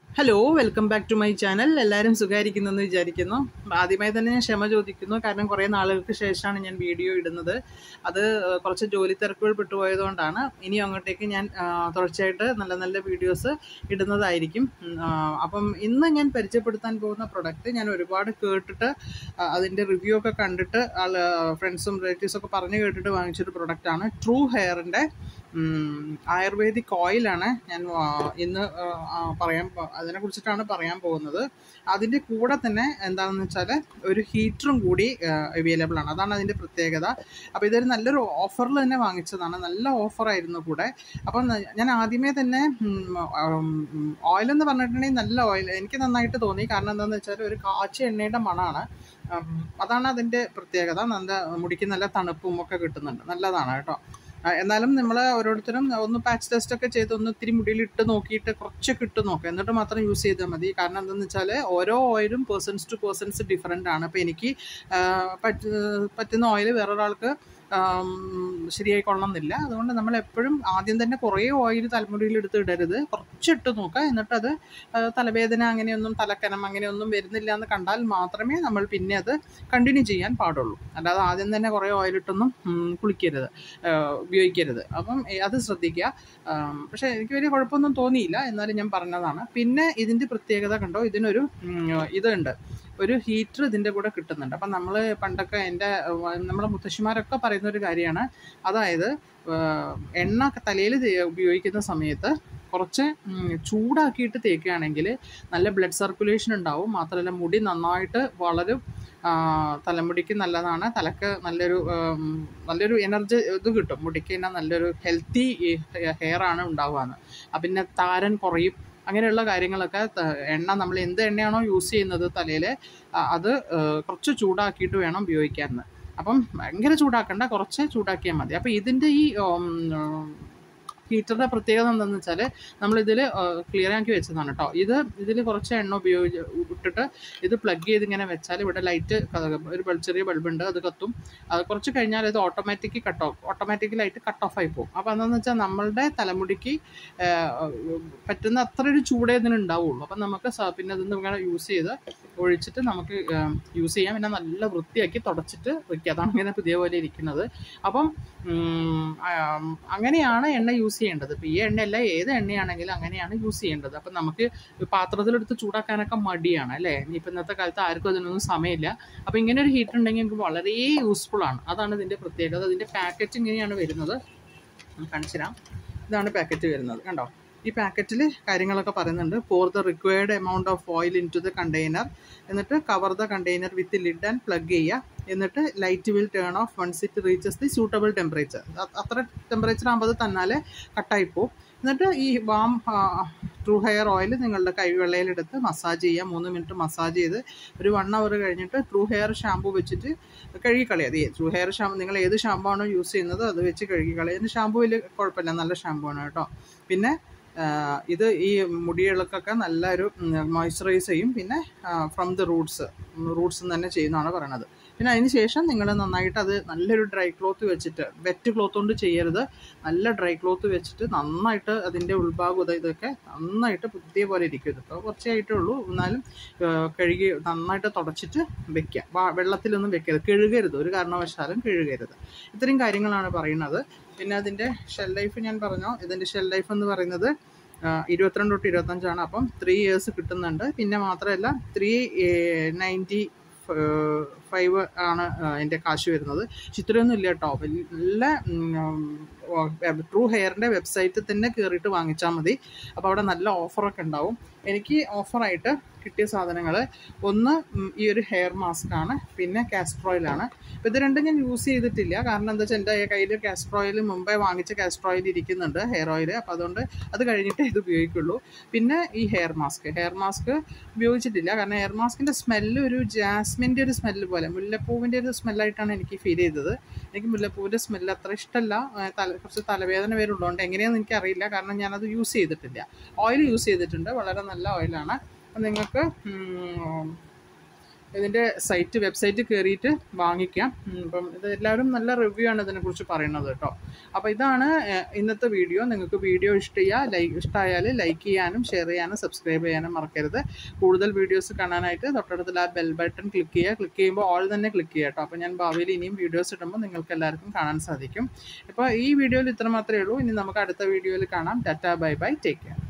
hello welcome back to my channel എല്ലാവരും സുഖമായിരിക്കുന്നെന്ന് വിചാരിക്കുന്നു ആദ്യമായി തന്നെ ഞാൻ ക്ഷമ ചോദിക്കുന്നു കാരണം കുറേ നാളുകൾക്ക് ശേഷമാണ് ഞാൻ വീഡിയോ ഇടുന്നത് അത് ഏഹ്, കുറച്ച് ജോലി തിരക്കുകൾ പെട്ടുപോയതുകൊണ്ടാണ് ഇനി അങ്ങോട്ടേക്ക് ഞാൻ ആ, തുടർച്ചയായിട്ട് നല്ല നല്ല വീഡിയോസ് ഇടുന്നതായിരിക്കും ഉം, ആ, അപ്പം ഇന്ന് ഞാൻ പരിചയപ്പെടുത്താൻ പോകുന്ന പ്രൊഡക്റ്റ് ഞാൻ ഒരുപാട് കേട്ടിട്ട് ആ, അതിൻ്റെ റിവ്യൂ ഒക്കെ കണ്ടിട്ട് ആൾ ഫ്രണ്ട്സും റിലേറ്റീവ്സും ഒക്കെ പറഞ്ഞു കേട്ടിട്ട് വാങ്ങിച്ചൊരു പ്രൊഡക്റ്റാണ് ട്രൂ ഹെയറിൻ്റെ ആയുർവേദിക് ഓയിലാണ് ഞാൻ ആ, ഇന്ന് ആ, ആ, പറയാൻ പോ- അതിനെ കുറിച്ചിട്ടാണ് പറയാൻ പോകുന്നത് അതിൻ്റെ കൂടെ തന്നെ എന്താണെന്ന് വെച്ചാൽ ഒരു ഹീറ്ററും കൂടി അവൈലബിൾ ആണ് അതാണ് അതിൻ്റെ പ്രത്യേകത അപ്പോൾ ഇതൊരു നല്ലൊരു ഓഫറിൽ തന്നെ വാങ്ങിച്ചതാണ് നല്ല ഓഫറായിരുന്നു കൂടെ അപ്പം ന- ഞാൻ ആദ്യമേ തന്നെ ഓയിൽ എന്ന് പറഞ്ഞിട്ടുണ്ടെങ്കിൽ നല്ല ഓയിൽ എനിക്ക് നന്നായിട്ട് തോന്നി കാരണം എന്താണെന്ന് വെച്ചാൽ ഒരു കാച്ചി എണ്ണയുടെ മണമാണ് ഉം, അതാണ് അതിൻ്റെ പ്രത്യേകത നല്ല മുടിക്ക് നല്ല തണുപ്പും ഒക്കെ കിട്ടുന്നുണ്ട് നല്ലതാണ് കേട്ടോ ആ, എന്നാലും നമ്മൾ ഓരോരുത്തരും ഒന്ന് പാച്ച് ടെസ്റ്റ് ഒക്കെ ചെയ്ത് ഒന്ന് ഇത്തിരി മുടിയിൽ ഇട്ട് നോക്കിയിട്ട് കുറച്ചൊക്കെ ഇട്ട് നോക്കുക എന്നിട്ട് മാത്രം യൂസ് ചെയ്താൽ മതി കാരണം എന്താണെന്ന് വെച്ചാൽ ഓരോ ഓയിലും പേഴ്സൺസ് ടു പേഴ്സൺസ് ഡിഫറെൻ്റ് ആണ് അപ്പോൾ എനിക്ക് ആ, പറ്റ- പറ്റുന്ന ഓയിൽ വേറൊരാൾക്ക് ആം, ശരിയായിക്കൊള്ളണം എന്നില്ല അതുകൊണ്ട് നമ്മൾ എപ്പോഴും ആദ്യം തന്നെ കുറേ ഓയിൽ തലമുടിയിൽ എടുത്ത് ഇടരുത് കുറച്ചിട്ട് നോക്കുക എന്നിട്ടത് ആ, തലവേദന അങ്ങനെയൊന്നും തലക്കനം അങ്ങനെയൊന്നും വരുന്നില്ല എന്ന് കണ്ടാൽ മാത്രമേ നമ്മൾ പിന്നെ അത് കണ്ടിന്യൂ ചെയ്യാൻ പാടുള്ളൂ അല്ലാതെ ആദ്യം തന്നെ കുറേ ഓയിലിട്ടൊന്നും ഉം, കുളിക്കരുത് ആ, ഉപയോഗിക്കരുത് അപ്പം ഏ, അത് ശ്രദ്ധിക്കുക ആം, പക്ഷേ എനിക്ക് വലിയ കുഴപ്പമൊന്നും തോന്നിയില്ല എന്നാലും ഞാൻ പറഞ്ഞതാണ് പിന്നെ ഇതിൻ്റെ പ്രത്യേകത കണ്ടോ ഇതിനൊരു ഉം, ഇതുണ്ട് ഒരു ഹീറ്റർ ഇതിൻ്റെ കൂടെ കിട്ടുന്നുണ്ട് അപ്പം നമ്മൾ പണ്ടൊക്കെ എൻ്റെ നമ്മളെ മുത്തശ്ശിമാരൊക്കെ പറയുന്ന ഒരു കാര്യമാണ് അതായത് ആ, എണ്ണ തലയിൽ ഉപയോഗിക്കുന്ന സമയത്ത് കുറച്ച് ഉം, ചൂടാക്കിയിട്ട് തേക്കുകയാണെങ്കിൽ നല്ല ബ്ലഡ് സർക്കുലേഷൻ ഉണ്ടാവും മാത്രമല്ല മുടി നന്നായിട്ട് വളരും ആ, തലമുടിക്ക് നല്ലതാണ് തലക്ക് നല്ലൊരു ഉം, നല്ലൊരു എനർജി ഇത് കിട്ടും മുടിക്ക് തന്നെ നല്ലൊരു ഹെൽത്തി ഹെയർ ആണ് ഉണ്ടാവുകയെന്ന് അപ്പം പിന്നെ താരൻ കുറയും അങ്ങനെയുള്ള കാര്യങ്ങളൊക്കെ ത- എണ്ണ നമ്മൾ എന്ത് എണ്ണയാണോ യൂസ് ചെയ്യുന്നത് തലയിൽ അത് ആ, കുറച്ച് ചൂടാക്കിയിട്ട് വേണം ഉപയോഗിക്കാൻ അപ്പം ഭയങ്കര ചൂടാക്കണ്ട കുറച്ച് ചൂടാക്കിയാൽ മതി അപ്പം ഇതിൻ്റെ ഈ ഉം, ഹീറ്ററിൻ്റെ പ്രത്യേകത എന്താണെന്ന് വെച്ചാൽ നമ്മളിതിൽ ക്ലിയർ ആക്കി വെച്ചതാണ് കേട്ടോ ഇത് ഇതിൽ കുറച്ച് എണ്ണ ഉപയോഗിച്ച് ഇട്ടിട്ട് ഇത് പ്ലഗ് ചെയ്ത് ഇങ്ങനെ വെച്ചാൽ ഇവിടെ ലൈറ്റ് ഒരു ബൾ- ചെറിയ ബൾബുണ്ട് അത് കത്തും അത് കുറച്ച് കഴിഞ്ഞാൽ ഇത് ഓട്ടോമാറ്റിക് കട്ട് ഓഫ് ഓട്ടോമാറ്റിക്കലായിട്ട് കട്ട് ഓഫ് ആയി പോകും അപ്പോൾ എന്താണെന്ന് വെച്ചാൽ നമ്മളുടെ തലമുടിക്ക് ആ, പറ്റുന്ന അത്ര ഒരു ചൂടേ ഇതിന് ഉണ്ടാവുള്ളൂ അപ്പം നമുക്ക് സ- പിന്നെ ഇതൊന്ന് ഇങ്ങനെ യൂസ് ചെയ്ത് ഒഴിച്ചിട്ട് നമുക്ക് യൂസ് ചെയ്യാം പിന്നെ നല്ല വൃത്തിയാക്കി തുടച്ചിട്ട് വെക്കുക അതാണ് ഇങ്ങനെ പുതിയ പോലെ ഇരിക്കുന്നത് അപ്പം ഉം, ആ, അങ്ങനെയാണ് എണ്ണ യൂസ് ചെയ്യേണ്ടത് ഇപ്പം ഈ എണ്ണയല്ല ഏത് എണ്ണയാണെങ്കിലും അങ്ങനെയാണ് യൂസ് ചെയ്യേണ്ടത് അപ്പം നമുക്ക് പാത്രത്തിലെടുത്ത് ചൂടാക്കാനൊക്കെ മടിയാണ് അല്ലേ ഇനിയിപ്പോൾ ഇന്നത്തെ കാലത്ത് ആർക്കും അതിനൊന്നും സമയമില്ല അപ്പോൾ ഇങ്ങനെ ഒരു ഹീറ്റർ ഉണ്ടെങ്കിൽ നമുക്ക് വളരെ യൂസ്ഫുൾ ആണ് അതാണ് ഇതിൻ്റെ പ്രത്യേകത ഇതിൻ്റെ പാക്കറ്റ് ഇങ്ങനെയാണ് വരുന്നത് ഞാൻ കാണിച്ചു തരാം ഇതാണ് പാക്കറ്റ് വരുന്നത് കണ്ടോ ഈ പാക്കറ്റിൽ കാര്യങ്ങളൊക്കെ പറയുന്നുണ്ട് pour the required amount of oil into the container എന്നിട്ട് cover the container with lid and plug ചെയ്യുക എന്നിട്ട് light will turn off once it reaches the suitable temperature അത്ര ടെമ്പറേച്ചർ ആകുമ്പോൾ അത് തന്നാലെ കട്ടായി പോകും എന്നിട്ട് ഈ വാം ട്രൂ ഹെയർ ഓയിൽ നിങ്ങളുടെ കൈവെള്ളയിലെടുത്ത് മസാജ് ചെയ്യുക മൂന്ന് മിനിറ്റ് മസാജ് ചെയ്ത് ഒരു വൺ അവർ കഴിഞ്ഞിട്ട് ട്രൂ ഹെയർ ഷാമ്പു വെച്ചിട്ട് കഴുകിക്കളയുക അത് ട്രൂ ഹെയർ ഷാമ്പു നിങ്ങൾ ഏത് ഷാമ്പു ആണോ യൂസ് ചെയ്യുന്നത് അത് വെച്ച് കഴുകിക്കളയുക ഷാമ്പു വലിയ കുഴപ്പമില്ല നല്ല ഷാമ്പു ആണ് കേട്ടോ പിന്നെ ആ, ഇത് ഈ മുടികൾക്കൊക്കെ നല്ലൊരു മോയ്സ്ചറൈസ് ചെയ്യും പിന്നെ ഫ്രം ദി റൂട്ട്സ് റൂട്ട്സ് തന്നെ ചെയ്യുന്നതാണ് പറയണത് പിന്നെ അതിന് ശേഷം നിങ്ങൾ നന്നായിട്ട് അത് നല്ലൊരു ഡ്രൈ ക്ലോത്ത് വെച്ചിട്ട് വെറ്റ് ക്ലോത്ത് കൊണ്ട് ചെയ്യരുത് നല്ല ഡ്രൈ ക്ലോത്ത് വെച്ചിട്ട് നന്നായിട്ട് അതിൻ്റെ ഉൾഭാഗം ഇത് ഇതൊക്കെ നന്നായിട്ട് പുതിയ പോലെ ഇരിക്കും ഇത് ഇപ്പോൾ കുറച്ചേ ആയിട്ടേ ഉള്ളൂ എന്നാലും ആ, കഴുകി നന്നായിട്ട് തുടച്ചിട്ട് വെക്കുക വാ- വെള്ളത്തിലൊന്നും വെക്കരുത് കഴുകരുത് ഒരു കാരണവശാലും കഴുകരുത് ഇത്രയും കാര്യങ്ങളാണ് പറയുന്നത് പിന്നെ അതിൻ്റെ ഷെൽ ലൈഫ് ഞാൻ പറഞ്ഞു ഇതിൻ്റെ ഷെൽ ലൈഫ് എന്ന് പറയുന്നത് ആ, ഇരുപത്തിരണ്ട് തൊട്ട് ഇരുപത്തഞ്ചാണ് അപ്പം ത്രീ ഇയേഴ്സ് കിട്ടുന്നുണ്ട് പിന്നെ മാത്രമല്ല ത്രീ നയൻറ്റി ഫൈവ് ആണ് എൻ്റെ കാശ് വരുന്നത് പക്ഷെ ഇത്രയൊന്നും ഇല്ല കേട്ടോ വലിയ- നല്ല ട്രൂ ഹെയറിൻ്റെ വെബ്സൈറ്റിൽ തന്നെ കയറിയിട്ട് വാങ്ങിച്ചാൽ മതി അപ്പോൾ അവിടെ നല്ല ഓഫറൊക്കെ ഉണ്ടാവും എനിക്ക് ഓഫറായിട്ട് കിട്ടിയ സാധനങ്ങൾ ഒന്ന് ഉം, ഈ ഒരു ഹെയർ മാസ്ക് ആണ് പിന്നെ കാസ്റ്റർ ഓയിലാണ് അപ്പോൾ ഇത് രണ്ടും ഞാൻ യൂസ് ചെയ്തിട്ടില്ല കാരണം എന്താ വെച്ചാൽ എൻ്റെ കയ്യിൽ കാസ്റ്റർ ഓയിൽ മുമ്പേ വാങ്ങിച്ച കാസ്റ്റർ ഓയിൽ ഇരിക്കുന്നുണ്ട് ഹെയർ ഓയിൽ അപ്പോൾ അതുകൊണ്ട് അത് കഴിഞ്ഞിട്ടേ ഇത് ഉപയോഗിക്കുള്ളൂ പിന്നെ ഈ ഹെയർ മാസ്ക് ഹെയർ മാസ്ക് ഉപയോഗിച്ചിട്ടില്ല കാരണം ഹെയർ മാസ്കിൻ്റെ സ്മെല്ല് ഒരു ജാസ്മിൻ്റെ ഒരു സ്മെല്ല് പോലെ മുല്ലപ്പൂവിൻ്റെ ഒരു സ്മെല്ലായിട്ടാണ് എനിക്ക് ഫീൽ ചെയ്തത് എനിക്ക് മുല്ലപ്പൂവിൻ്റെ സ്മെല്ല് അത്ര ഇഷ്ടമല്ല ആ, തല കുറച്ച് തലവേദന വരുള്ളതുകൊണ്ട് എങ്ങനെയാണെന്ന് എനിക്കറിയില്ല കാരണം ഞാനത് യൂസ് ചെയ്തിട്ടില്ല ഓയിൽ യൂസ് ചെയ്തിട്ടുണ്ട് വളരെ നല്ല ഓയിലാണ് അപ്പം നിങ്ങൾക്ക് ഉം, ഇതിൻ്റെ സൈറ്റ് വെബ്സൈറ്റ് കയറിയിട്ട് വാങ്ങിക്കാം ഉം, അപ്പം ഇത് എല്ലാവരും നല്ല റിവ്യൂ ആണ് ഇതിനെക്കുറിച്ച് പറയുന്നത് കേട്ടോ അപ്പോൾ ഇതാണ് ഏഹ്, ഇന്നത്തെ വീഡിയോ നിങ്ങൾക്ക് വീഡിയോ ഇഷ്ടമായ ലൈക്ക് ഇഷ്ടമായാൽ ലൈക്ക് ചെയ്യാനും ഷെയർ ചെയ്യാനും സബ്സ്ക്രൈബ് ചെയ്യാനും മറക്കരുത് കൂടുതൽ വീഡിയോസ് കാണാനായിട്ട് തൊട്ടടുത്തുള്ള ആ ബെൽ ബട്ടൺ ക്ലിക്ക് ചെയ്യുക ക്ലിക്ക് ചെയ്യുമ്പോൾ ഓൾ തന്നെ ക്ലിക്ക് ചെയ്യുക കേട്ടോ അപ്പോൾ ഞാൻ ഭാവിയിൽ ഇനിയും വീഡിയോസ് ഇടുമ്പോൾ നിങ്ങൾക്ക് എല്ലാവർക്കും കാണാൻ സാധിക്കും അപ്പോൾ ഈ വീഡിയോയിൽ ഇത്ര മാത്രമേ ഉള്ളൂ ഇനി നമുക്ക് അടുത്ത വീഡിയോയിൽ കാണാം tata bye bye take care